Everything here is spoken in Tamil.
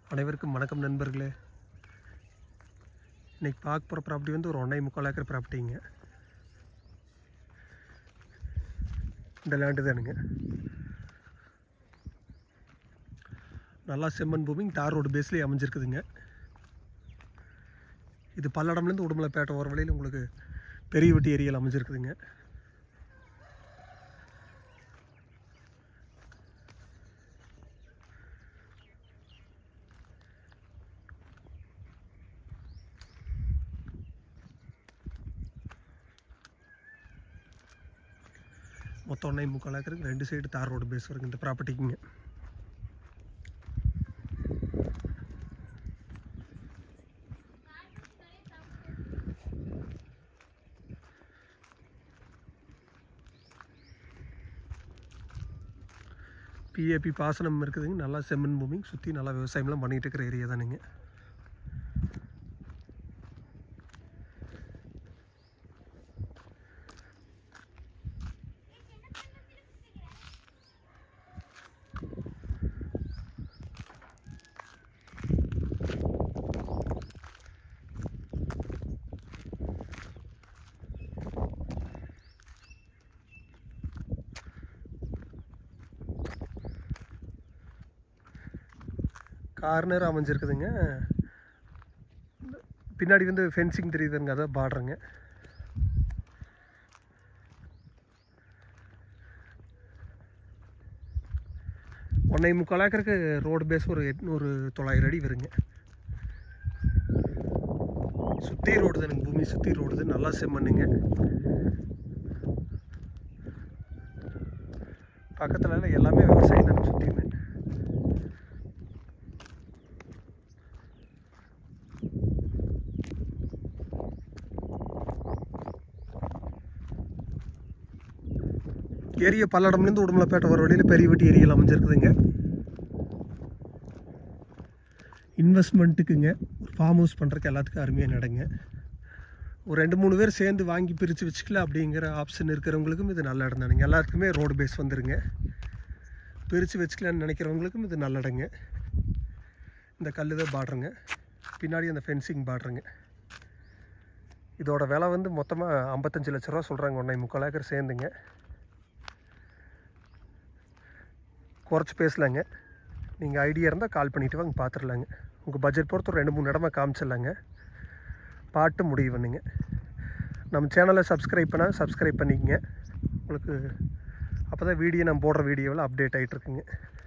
அனைவருக்கும் வணக்கம் நண்பர்களே இன்னைக்கு பார்க்க போகிற ப்ராப்பர்ட்டி வந்து ஒரு ஒன்றே முக்கால் ஏக்கர் ப்ராப்பர்ட்டிங்க இந்த லேண்டு தானுங்க நல்லா செம்மண் பூமி தார் ரோடு பேஸ்லேயே அமைஞ்சிருக்குதுங்க இது பல்லடம்லேருந்து உடுமலைப்பேட்டை ஓர வழியில் உங்களுக்கு பெரிய வெட்டி ஏரியாவில் அமைஞ்சிருக்குதுங்க மொத்தம் ஒன்றே முக்கால் ஏக்கருக்கு ரெண்டு சைடு தார் ரோடு பேஸ் வருங்க இந்த ப்ராப்பர்ட்டிக்குங்க பிஏபி பாசனம் இருக்குதுங்க நல்லா செம்மண் பூமி சுற்றி நல்லா விவசாயம்லாம் பண்ணிகிட்டு இருக்கிற ஏரியா தானுங்க கார்னர் அமைஞ்சிருக்குதுங்க பின்னாடி வந்து ஃபென்சிங் தெரியுதுங்க அதான் பார்டருங்க ஒன்றை முக்கால் ஏக்கருக்கு ரோடு பேஸ் ஒரு எட்நூறு தொள்ளாயிரம் அடி வருங்க சுற்றி ரோடு தானுங்க பூமி சுற்றி ரோடு தான் நல்லா செம்மண்ணுங்க பக்கத்தில் எல்லாமே விவசாயம் தானே சுற்றியுமே ஏரியா பல்லடம்லேருந்து உடுமலைப்பேட்டை வர வழியில் பெரிய வெட்டி ஏரியாவில் அமைஞ்சிருக்குதுங்க இன்வெஸ்ட்மெண்ட்டுக்குங்க ஒரு ஃபார்ம் ஹவுஸ் பண்ணுறதுக்கு எல்லாத்துக்கும் அருமையாக நடங்க ஒரு ரெண்டு மூணு பேர் சேர்ந்து வாங்கி பிரித்து வச்சுக்கலாம் அப்படிங்கிற ஆப்ஷன் இருக்கிறவங்களுக்கும் இது நல்ல இடம் தானுங்க எல்லாத்துக்குமே ரோடு பேஸ் வந்துருங்க பிரித்து வச்சுக்கலான்னு நினைக்கிறவங்களுக்கும் இது நல்ல இடங்க இந்த கல் தான் பாடுறங்க பின்னாடி அந்த ஃபென்சிங் பாடுறங்க இதோட விலை வந்து மொத்தமாக ஐம்பத்தஞ்சு லட்ச ரூபா சொல்கிறாங்க ஒன்றே முக்கால் ஏக்கர் சேர்ந்துங்க குறைச்சி பேசலாங்க நீங்கள் ஐடியா இருந்தால் கால் பண்ணிவிட்டு வாங்க பார்த்துடலாங்க உங்கள் பட்ஜெட் பொறுத்து ஒரு ரெண்டு மூணு இடமா காமிச்சிடலாங்க பாட்டு முடிவு பண்ணுங்க நம்ம சேனலை சப்ஸ்கிரைப் பண்ணால் சப்ஸ்கிரைப் பண்ணிக்கங்க உங்களுக்கு அப்போ தான் வீடியோ நான் போடுற வீடியோவில் அப்டேட் ஆகிட்ருக்குங்க